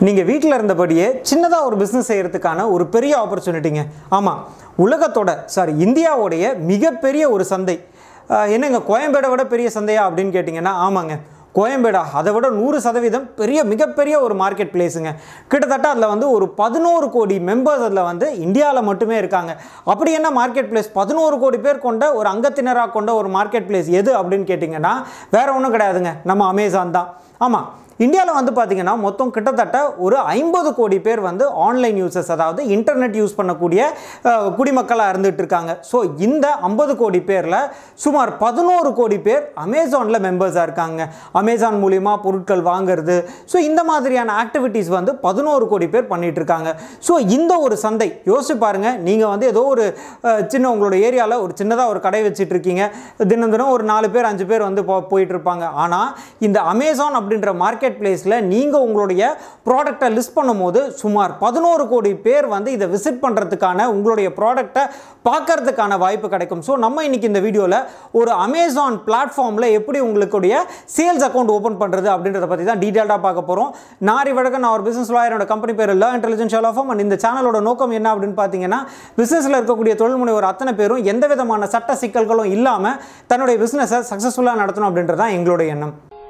நீங்கள் வீட்டில் இருந்தபடியே சின்னதாக ஒரு பிஸ்னஸ் செய்கிறதுக்கான ஒரு பெரிய ஆப்பர்ச்சுனிட்டிங்க ஆமாம் உலகத்தோட சாரி இந்தியாவுடைய மிகப்பெரிய ஒரு சந்தை அஹ், என்னங்க கோயம்பேடை விட பெரிய சந்தையா அப்படின்னு கேட்டிங்கன்னா ஆமாங்க கோயம்பேடா அதை விட நூறு சதவீதம் பெரிய மிகப்பெரிய ஒரு மார்க்கெட் பிளேஸுங்க கிட்டத்தட்ட அதில் வந்து ஒரு பதினோரு கோடி மெம்பர்ஸ் அதில் வந்து இந்தியாவில் மட்டுமே இருக்காங்க அப்படி என்ன மார்க்கெட் பிளேஸ் பதினோரு கோடி பேர் கொண்ட ஒரு அங்கத்தினராக கொண்ட ஒரு மார்க்கெட் பிளேஸ் எது அப்படின்னு கேட்டிங்கன்னா வேற ஒன்றும் கிடையாதுங்க நம்ம அமேசான் தான் ஆமாம் இந்தியாவில் வந்து பார்த்தீங்கன்னா மொத்தம் கிட்டத்தட்ட ஒரு ஐம்பது கோடி பேர் வந்து ஆன்லைன் யூசர்ஸ் அதாவது இன்டர்நெட் யூஸ் பண்ணக்கூடிய அஹ், குடிமக்களாக இருந்துட்டு இருக்காங்க ஸோ இந்த ஐம்பது கோடி பேரில் சுமார் பதினோரு கோடி பேர் அமேசானில் மெம்பர்ஸாக இருக்காங்க அமேசான் மூலிமா பொருட்கள் வாங்குறது ஸோ இந்த மாதிரியான ஆக்டிவிட்டீஸ் வந்து பதினோரு கோடி பேர் பண்ணிட்டு இருக்காங்க ஸோ இந்த ஒரு சந்தை யோசிச்சு பாருங்க நீங்கள் வந்து ஏதோ ஒரு அஹ், சின்ன உங்களோட ஏரியாவில் ஒரு சின்னதாக ஒரு கடை வச்சிட்டு இருக்கீங்க தினம் தினம் ஒரு நாலு பேர் அஞ்சு பேர் வந்து போ போயிட்டு இருப்பாங்க ஆனால் இந்த அமேசான் அப்படின்ற மார்க்கெட் பிளேஸில் நீங்கள் உங்களுடைய ப்ராடக்டை லிஸ்ட் பண்ணும்போது சுமார் பதினோரு கோடி பேர் வந்து இதை விசிட் பண்ணுறதுக்கான உங்களுடைய ப்ராடக்டை பார்க்கறதுக்கான வாய்ப்பு கிடைக்கும் ஸோ நம்ம இன்னைக்கு இந்த வீடியோவில் ஒரு அமேசான் பிளாட்ஃபார்மில் எப்படி உங்களுடைய சேல்ஸ் அக்கௌண்ட் ஓப்பன் பண்ணுறது அப்படின்றத பற்றி தான் டீட்டெயில்டாக பார்க்க போகிறோம் நாரி வழக்க நான் ஒரு பிஸ்னஸ் லாயர் என்னோட கம்பெனி பேர் லா இன்டெலிஜென்ஸ் ஷாலாஃபம் அண்ட் இந்த சேனலோட நோக்கம் என்ன அப்படின்னு பார்த்தீங்கன்னா பிஸ்னஸில் இருக்கக்கூடிய தொழில் முனைவர் அத்தனை பேரும் எந்த விதமான சட்ட சிக்கல்களும் இல்லாமல் தன்னுடைய பிஸ்னஸை சக்ஸஸ்ஃபுல்லாக நடத்தணும் அப்படின்றது தான் எங்களுடைய எண்ணம்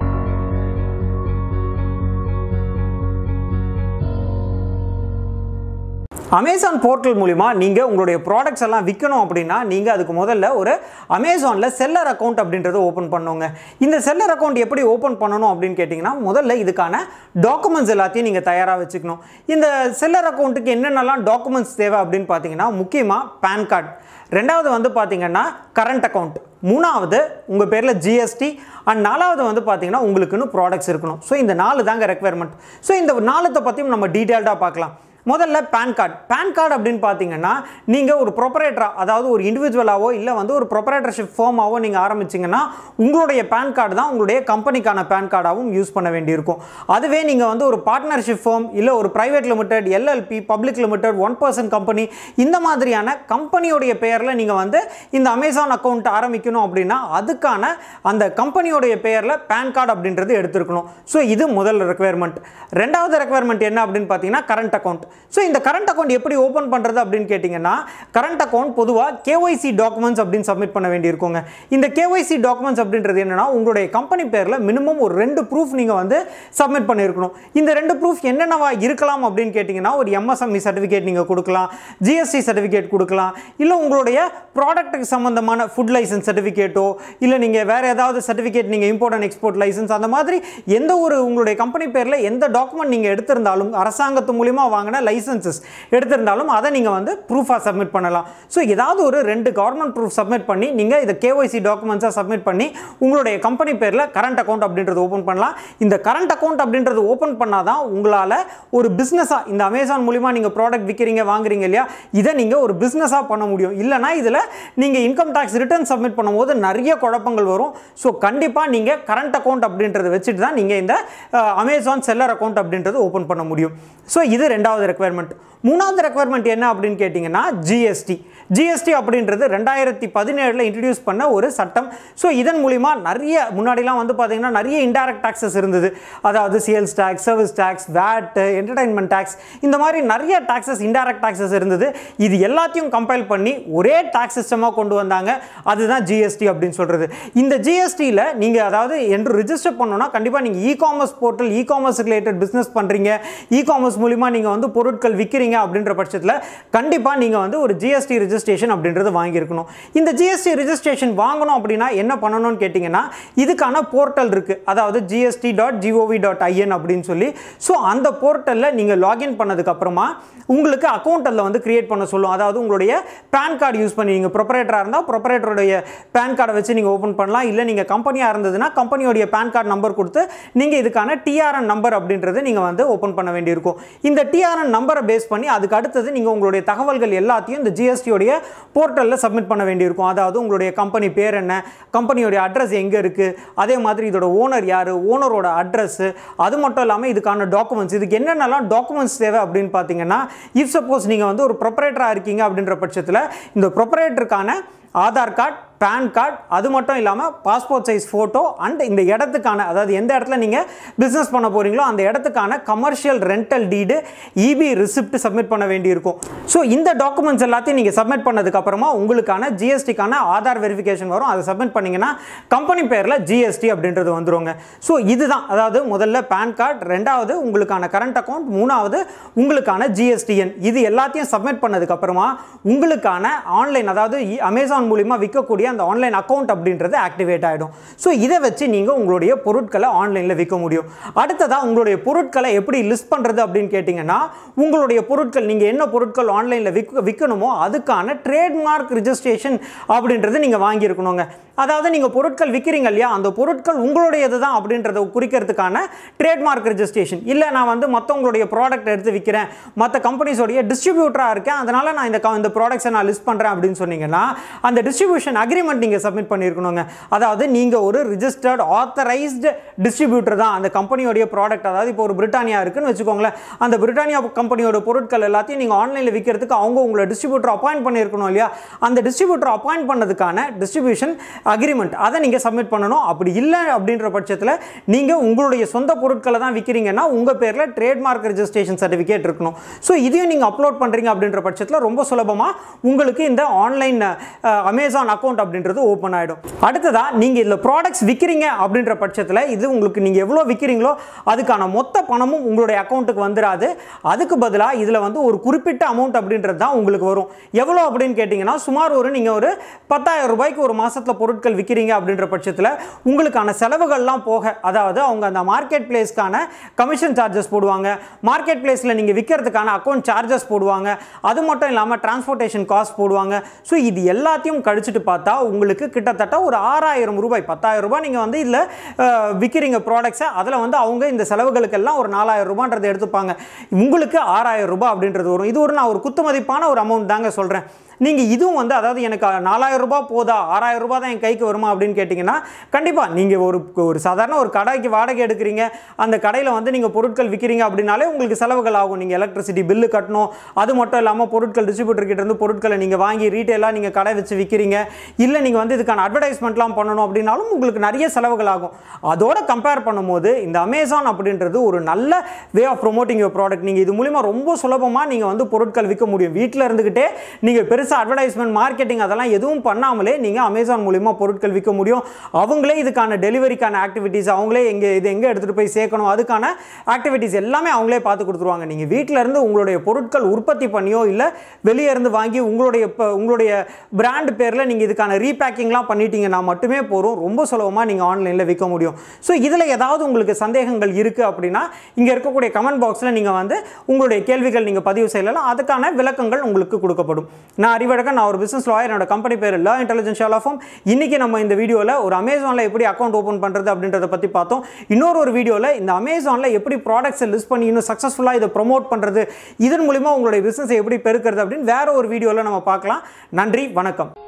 அமேசான் போர்ட்டல் மூலிமா நீங்கள் உங்களுடைய ப்ராடக்ட்ஸ் எல்லாம் விற்கணும் அப்படின்னா நீங்கள் அதுக்கு முதல்ல ஒரு அமேசானில் செல்லர் அக்கௌண்ட் அப்படின்றத ஓப்பன் பண்ணுங்க இந்த செல்லர் அக்கௌண்ட் எப்படி ஓப்பன் பண்ணணும் அப்படின்னு கேட்டிங்கன்னா முதல்ல இதுக்கான டாக்குமெண்ட்ஸ் எல்லாத்தையும் நீங்கள் தயாராக வச்சுக்கணும் இந்த செல்லர் அக்கௌண்ட்டுக்கு என்னென்னலாம் டாக்குமெண்ட்ஸ் தேவை அப்படின்னு பார்த்தீங்கன்னா முக்கியமாக பேன் கார்டு ரெண்டாவது வந்து பார்த்தீங்கன்னா கரண்ட் அக்கௌண்ட் மூணாவது உங்கள் பேரில் ஜிஎஸ்டி அண்ட் நாலாவது வந்து பார்த்தீங்கன்னா உங்களுக்குன்னு ப்ராடக்ட்ஸ் இருக்கணும் ஸோ இந்த நாலு தாங்க ரெக்குவயர்மெண்ட் ஸோ இந்த நாலுத்தை பற்றியும் நம்ம டீட்டெயில்டாக பார்க்கலாம் முதல்ல பேன் கார்டு பேன் கார்டு அப்படின்னு பார்த்தீங்கன்னா நீங்கள் ஒரு ப்ரொப்பரேட்டரா அதாவது ஒரு இண்டிவிஜுவலாவோ இல்லை வந்து ஒரு ப்ரொப்பரேட்டர்ஷிப் ஃபார்மாவோ நீங்கள் ஆரம்பிச்சிங்கன்னா உங்களுடைய பேன் கார்டு தான் உங்களுடைய கம்பெனிக்கான பேன் கார்டாகவும் யூஸ் பண்ண வேண்டியிருக்கும் அதுவே நீங்கள் வந்து ஒரு பார்ட்னர்ஷிப் ஃபார்ம் இல்லை ஒரு private limited LLP public limited one person company இந்த மாதிரியான கம்பெனியோடைய பெயரில் நீங்கள் வந்து இந்த அமேசான் அக்கௌண்ட் ஆரம்பிக்கணும் அப்படின்னா அதுக்கான அந்த கம்பெனியோடைய பெயரில் பேன் கார்டு அப்படின்றது எடுத்திருக்கணும் ஸோ இது முதல் ரெக்குவயர்மெண்ட் ரெண்டாவது ரெக்குவயர்மெண்ட் என்ன அப்படின்னு பார்த்தீங்கன்னா கரண்ட் அக்கௌண்ட் ஸோ இந்த கரண்ட் அக்கௌண்ட் எப்படி ஓப்பன் பண்ணுறது அப்படின்னு கேட்டிங்கன்னா கரண்ட் அக்கௌண்ட் பொதுவாக கேஒய்சி டாக்குமெண்ட்ஸ் அப்படின்னு சப்மிட் பண்ண வேண்டியிருக்குங்க இந்த கேஒய்சி டாக்குமெண்ட்ஸ் அப்படின்றது என்னன்னா உங்களுடைய கம்பெனி பேரில் மினிமம் ஒரு ரெண்டு ப்ரூஃப் நீங்கள் வந்து சப்மிட் பண்ணியிருக்கணும் இந்த ரெண்டு ப்ரூஃப் என்னென்னவா இருக்கலாம் அப்படின்னு கேட்டிங்கன்னா ஒரு எம்எஸ்எம்இ சர்டிஃபிகேட் நீங்கள் கொடுக்கலாம் ஜிஎஸ்டி சர்டிஃபிகேட் கொடுக்கலாம் இல்லை உங்களுடைய ப்ராடக்ட்டுக்கு சம்மந்தமான ஃபுட் லைசன்ஸ் சர்டிஃபிகேட்டோ இல்லை நீங்கள் வேறு ஏதாவது சர்டிஃபிகேட் நீங்கள் இம்போர்ட் அண்ட் எக்ஸ்போர்ட் லைசன்ஸ் அந்த மாதிரி எந்த ஒரு உங்களுடைய கம்பெனி பேரில் எந்த டாக்குமெண்ட் நீங்கள் எடுத்திருந்தாலும் அரசாங்கத்து மூலிமா வாங்கின லைசன்சஸ் எடுத்திருந்தாலும் அதை நீங்கள் வந்து ப்ரூஃபாக சப்மிட் பண்ணலாம் ஸோ ஏதாவது ஒரு ரெண்டு கவர்மெண்ட் ப்ரூஃப் சப்மிட் பண்ணி நீங்கள் இதை கேஒய்சி டாக்குமெண்ட்ஸாக சப்மிட் பண்ணி உங்களுடைய கம்பெனி பேரில் கரண்ட் அக்கௌண்ட் அப்படின்றது ஓப்பன் பண்ணலாம் இந்த கரண்ட் அக்கௌண்ட் அப்படின்றது ஓப்பன் பண்ணால் தான் உங்களால் ஒரு பிஸ்னஸாக இந்த அமேசான் மூலிமா நீங்கள் ப்ராடக்ட் விற்கிறீங்க வாங்குறீங்க இல்லையா இதை நீங்கள் ஒரு பிஸ்னஸாக பண்ண முடியும் இல்லைனா இதில் நீங்கள் இன்கம் டேக்ஸ் ரிட்டர்ன் சப்மிட் பண்ணும்போது நிறைய குழப்பங்கள் வரும் ஸோ கண்டிப்பாக நீங்கள் கரண்ட் அக்கௌண்ட் அப்படின்றத வச்சுட்டு தான் நீங்கள் இந்த அமேசான் செல்லர் அக்கௌண்ட் அப்படின்றது ஓப்பன் பண்ண முடியும் ஸோ இது ரெண்டாவது ரெக்குவயர்மெண்ட் மூணாவது ரெக்குவயர்மெண்ட் என்ன அப்படின்னு கேட்டிங்கன்னா ஜிஎஸ்டி ஜிஎஸ்டி அப்படின்றது ரெண்டாயிரத்தி பதினேழில் இன்ட்ரடியூஸ் பண்ண ஒரு சட்டம் ஸோ இதன் மூலிமா நிறைய முன்னாடிலாம் வந்து பார்த்தீங்கன்னா நிறைய இன்டைரக்ட் டாக்ஸஸ் இருந்தது அதாவது sales tax service tax VAT entertainment tax இந்த மாதிரி நிறைய டாக்ஸஸ் இன்டைரக்ட் டாக்ஸஸ் இருந்தது இது எல்லாத்தையும் கம்பைல் பண்ணி ஒரே டாக்ஸ் சிஸ்டமாக கொண்டு வந்தாங்க அதுதான் ஜிஎஸ்டி அப்படின்னு சொல்கிறது இந்த ஜிஎஸ்டியில் நீங்கள் அதாவது என்று ரிஜிஸ்டர் பண்ணணும்னா கண்டிப்பாக நீங்கள் e commerce portal e commerce related business பண்ணுறீங்க இ காமர்ஸ் மூலிமா நீங்கள் வந்து பொருட்கள் விற்கிறீங்க அப்படின்ற பட்சத்தில் கண்டிப்பாக நீங்கள் வந்து ஒரு ஜிஎஸ்டி ரிஜிஸ்ட்ரேஷன் அப்படின்றது வாங்கியிருக்கணும் இந்த ஜிஎஸ்டி ரிஜிஸ்ட்ரேஷன் வாங்கணும் அப்படின்னா என்ன பண்ணணும்னு கேட்டிங்கன்னா இதுக்கான போர்ட்டல் இருக்குது அதாவது GST dot GOV dot IN அப்படின்னு சொல்லி ஸோ அந்த போர்ட்டலில் நீங்கள் லாகின் பண்ணதுக்கப்புறமா உங்களுக்கு அக்கௌண்ட் அதில் வந்து கிரியேட் பண்ண சொல்லும் அதாவது உங்களுடைய பேன் கார்டு யூஸ் பண்ணி நீங்கள் ப்ரொப்பரேட்டராக இருந்தால் ப்ரொப்பரேட்டருடைய பேன் கார்டை வச்சு நீங்கள் ஓப்பன் பண்ணலாம் இல்லை நீங்கள் கம்பெனியாக இருந்ததுன்னா கம்பெனியோடைய பேன் கார்டு நம்பர் கொடுத்து நீங்கள் இதுக்கான டிஆர்என் நம்பர் அப்படின்றது நீங்கள் வந்து ஓப்பன் பண்ண வேண்டியிருக்கும் இந்த டிஆர்என் நம்பரை பேஸ் பண்ணி அதுக்கு அடுத்தது நீங்கள் உங்களுடைய தகவல்கள் எல்லாத்தையும் இந்த ஜிஎஸ்டியோடைய போர்ட்டலில் சப்மிட் பண்ண வேண்டியிருக்கும் அதாவது உங்களுடைய கம்பெனி பேர் என்ன கம்பெனியோடைய அட்ரஸ் எங்கே இருக்குது அதே மாதிரி இதோட ஓனர் யார் ஓனரோட அட்ரஸ்ஸு அது மட்டும் இல்லாமல் இதுக்கான டாக்குமெண்ட்ஸ் இதுக்கு என்னென்னலாம் டாக்குமெண்ட்ஸ் தேவை அப்படின்னு பார்த்தீங்கன்னா இஃப் சப்போஸ் நீங்கள் வந்து ஒரு ப்ரொப்பரேட்டராக இருக்கீங்க அப்படின்ற பட்சத்தில் இந்த ப்ரொப்பரேட்டருக்கான ஆதார் கார்டு பேன் கார்டு அது மட்டும் இல்லாமல் பாஸ்போர்ட் சைஸ் ஃபோட்டோ அண்ட் இந்த இடத்துக்கான அதாவது எந்த இடத்துல நீங்கள் பிஸ்னஸ் பண்ண போகிறீங்களோ அந்த இடத்துக்கான commercial rental deed EB receipt submit பண்ண வேண்டியிருக்கும் ஸோ இந்த டாக்குமெண்ட்ஸ் எல்லாத்தையும் நீங்கள் சப்மிட் பண்ணதுக்கப்புறமா உங்களுக்கான ஜிஎஸ்டிக்கான ஆதார் வெரிஃபிகேஷன் வரும் அதை சப்மிட் பண்ணிங்கன்னா கம்பெனி பேரில் ஜிஎஸ்டி அப்படின்றது வந்துருங்க ஸோ இதுதான் அதாவது முதல்ல பேன் கார்டு ரெண்டாவது உங்களுக்கான கரண்ட் அக்கௌண்ட் மூணாவது உங்களுக்கான ஜிஎஸ்டிஎன் இது எல்லாத்தையும் சப்மிட் பண்ணதுக்கப்புறமா உங்களுக்கான ஆன்லைன் அதாவது அமேசான் மூலிமா விற்கக்கூடிய அந்த ஆன்லைன் அக்கௌண்ட் அப்படின்றது ஆக்டிவேட் ஆகிடும் ஸோ இதை வச்சு நீங்கள் உங்களுடைய பொருட்களை ஆன்லைனில் விற்க முடியும் அடுத்ததாக உங்களுடைய பொருட்களை எப்படி லிஸ்ட் பண்ணுறது அப்படின்னு கேட்டிங்கன்னா உங்களுடைய பொருட்கள் நீங்கள் என்ன பொருட்கள் ஆன்லைனில் விற்க விற்கணுமோ அதுக்கான ட்ரேட்மார்க் ரிஜிஸ்ட்ரேஷன் அப்படின்றது நீங்கள் வாங்கியிருக்கணுங்க அதாவது நீங்கள் பொருட்கள் விற்கிறீங்க இல்லையா அந்த பொருட்கள் உங்களுடையது தான் அப்படின்றத குறிக்கிறதுக்கான ட்ரேட்மார்க் ரெஜிஸ்ட்ரேஷன் இல்லை நான் வந்து மற்றவங்களுடைய ப்ராடக்ட் எடுத்து விற்கிறேன் மற்ற கம்பெனிஸோடைய டிஸ்ட்ரிபியூட்டராக இருக்கேன் அதனால் நான் இந்த க- இந்த ப்ராடக்ட்ஸை நான் லிஸ்ட் பண்ணுறேன் அப்படின்னு சொன்னீங்கன்னா அந்த டிஸ்ட்ரிபியூஷன் அக்ரிமெண்ட் நீங்கள் சப்மிட் பண்ணியிருக்கணுங்க அதாவது நீங்கள் ஒரு ரிஜிஸ்டர்ட் ஆத்தரைஸ்டு டிஸ்ட்ரிபியூட்டர் தான் அந்த கம்பெனியோடைய ப்ராடக்ட் அதாவது இப்போ ஒரு பிரிட்டானியா இருக்குன்னு வச்சுக்கோங்களேன் அந்த பிரிட்டானியா கம்பெனியோட பொருட்கள் எல்லாத்தையும் நீங்கள் ஆன்லைனில் விற்கிறதுக்கு அவங்க உங்களை டிஸ்ட்ரிபியூட்டர் அப்பாயிண்ட் பண்ணியிருக்கணும் இல்லையா அந்த டிஸ்ட்ரிபியூட்டர் அப்பாயிண்ட் பண்ணதுக்கான டிஸ்ட்ரிபியூஷன் அக்ரிமெண்ட் அதை நீங்கள் சப்மிட் பண்ணணும் அப்படி இல்லை அப்படின்ற பட்சத்தில் நீங்கள் உங்களுடைய சொந்த பொருட்களை தான் விற்கிறீங்கன்னா உங்கள் பேரில் ட்ரேட்மார்க் ரெஜிஸ்ட்ரேஷன் சர்டிஃபிகேட் இருக்கணும் ஸோ இதையும் நீங்கள் அப்லோட் பண்ணுறீங்க அப்படின்ற பட்சத்தில் ரொம்ப சுலபமாக உங்களுக்கு இந்த ஆன்லைன் அமேசான் அக்கௌண்ட் அப்படின்றது ஓப்பன் ஆகிடும் அடுத்ததாக நீங்கள் இதில் ப்ராடக்ட்ஸ் விற்கிறீங்க அப்படின்ற பட்சத்தில் இது உங்களுக்கு நீங்கள் எவ்வளோ விற்கிறீங்களோ அதுக்கான மொத்த பணமும் உங்களுடைய அக்கௌண்ட்டுக்கு வந்துடாது அதுக்கு பதிலாக இதில் வந்து ஒரு குறிப்பிட்ட அமௌண்ட் அப்படின்றது தான் உங்களுக்கு வரும் எவ்வளோ அப்படின்னு கேட்டிங்கன்னா சுமார் ஒரு நீங்கள் ஒரு பத்தாயிரம் ரூபாய்க்கு ஒரு மாசத்துல பொருட்கள் விற்கிறீங்க அப்படின்ற பட்சத்தில் உங்களுக்கான செலவுகள்லாம் போக அதாவது அவங்க அந்த மார்க்கெட் பிளேஸ்க்கான கமிஷன் சார்ஜஸ் போடுவாங்க மார்க்கெட் பிளேஸில் நீங்கள் விற்கிறதுக்கான அக்கௌண்ட் சார்ஜஸ் போடுவாங்க அது மட்டும் இல்லாமல் டிரான்ஸ்போர்ட்டேஷன் காஸ்ட் போடுவாங்க ஸோ இது எல்லாத்தையும் கழிச்சிட்டு பார்த்தா உங்களுக்கு கிட்டத்தட்ட ஒரு ஆறாயிரம் ரூபாய் பத்தாயிரம் ரூபாய் நீங்கள் வந்து இதில் விற்கிறீங்க ப்ராடக்ட்ஸை அதில் வந்து அவங்க இந்த செலவுகளுக்கெல்லாம் ஒரு நாலாயிரம் ரூபான்றதை எடுத்துப்பாங்க உங்களுக்கு ஆறாயிரம் ரூபாய் அப்படின்றது வரும் இது ஒரு நான் ஒரு குத்துமதிப்பான ஒரு அமௌண்ட் தாங்க சொல்கிறேன் நீங்கள் இதுவும் வந்து அதாவது எனக்கு நாலாயிரம் ரூபாய் போதா ஆறாயிரம் ரூபாய் தான் என் கைக்கு வருமா அப்படின்னு கேட்டிங்கன்னா கண்டிப்பாக நீங்கள் ஒரு ஒரு சாதாரண ஒரு கடைக்கு வாடகை எடுக்கிறீங்க அந்த கடையில் வந்து நீங்கள் பொருட்கள் விற்கிறீங்க அப்படின்னாலே உங்களுக்கு செலவுகள் ஆகும் நீங்கள் எலக்ட்ரிசிட்டி பில்லு கட்டணும் அது மட்டும் இல்லாமல் பொருட்கள் டிஸ்ட்ரிபியூட்டர் கிட்ட இருந்து பொருட்களை நீங்கள் வாங்கி ரீட்டெயிலாக நீங்கள் கடை வச்சு விற்கிறீங்க இல்லை நீங்கள் வந்து இதுக்கான அட்வர்டைஸ்மெண்ட்லாம் பண்ணணும் அப்படின்னாலும் உங்களுக்கு நிறைய செலவுகள் ஆகும் அதோட கம்பேர் பண்ணும்போது இந்த அமேசான் அப்படின்றது ஒரு நல்ல way of promoting your product நீங்கள் இது மூலிமா ரொம்ப சுலபமாக நீங்கள் வந்து பொருட்கள் விற்க முடியும் வீட்டில் இருந்துக்கிட்டே நீங்கள் பெருசாக அட்வர்டைஸ்மெண்ட் மார்க்கெட்டிங் அதெல்லாம் எதுவும் பண்ணாமலே நீங்கள் அமேசான் மூலிமா பொருட்கள் விற்க முடியும் அவங்களே இதுக்கான டெலிவரிக்கான ஆக்டிவிட்டீஸ் அவங்களே எங்கே இது எங்கே எடுத்துகிட்டு போய் சேர்க்கணும் அதுக்கான ஆக்டிவிட்டீஸ் எல்லாமே அவங்களே பார்த்து கொடுத்துருவாங்க நீங்கள் வீட்டில் இருந்து உங்களுடைய பொருட்கள் உற்பத்தி பண்ணியோ இல்லை வெளியே இருந்து வாங்கி உங்களுடைய இப்போ உங்களுடைய பிராண்ட் பேரில் நீங்கள் இதுக்கான ரீபேக்கிங்லாம் பண்ணிட்டீங்கன்னா மட்டுமே போதும் ரொம்ப சுலபமாக நீங்கள் ஆன்லைனில் விற்க முடியும் ஸோ இதில் ஏதாவது உங்களுக்கு சந்தேகங்கள் இருக்குது அப்படின்னா இங்கே இருக்கக்கூடிய கமெண்ட் பாக்ஸில் நீங்கள் வந்து உங்களுடைய கேள்விகள் நீங்கள் பதிவு செய்யலாம் அதுக்கான விளக்கங்கள் உங்களுக்கு கொடுக்கப்படும் நான் அறிவழகன் நான் ஒரு பிஸ்னஸ் லாயர் என்னோட கம்பெனி பேர் லா இன்டெலிஜென்ஸ் ஷாலாஃபும் இன்னைக்கு நம்ம இந்த வீடியோவில் ஒரு அமேசானில் எப்படி அக்கௌண்ட் ஓப்பன் பண்ணுறது அப்படின்றத பற்றி பார்த்தோம் இன்னொரு ஒரு வீடியோவில் இந்த அமேசானில் எப்படி ப்ராடக்ட்ஸை லிஸ்ட் பண்ணி இன்னும் சக்ஸஸ்ஃபுல்லாக இதை ப்ரொமோட் பண்ணுறது இதன் மூலிமா உங்களுடைய பிஸ்னஸை எப்படி பெருக்கிறது அப்படின்னு வேற ஒரு வீடியோவில் நம்ம பார்க்கலாம் நன்றி வணக்கம்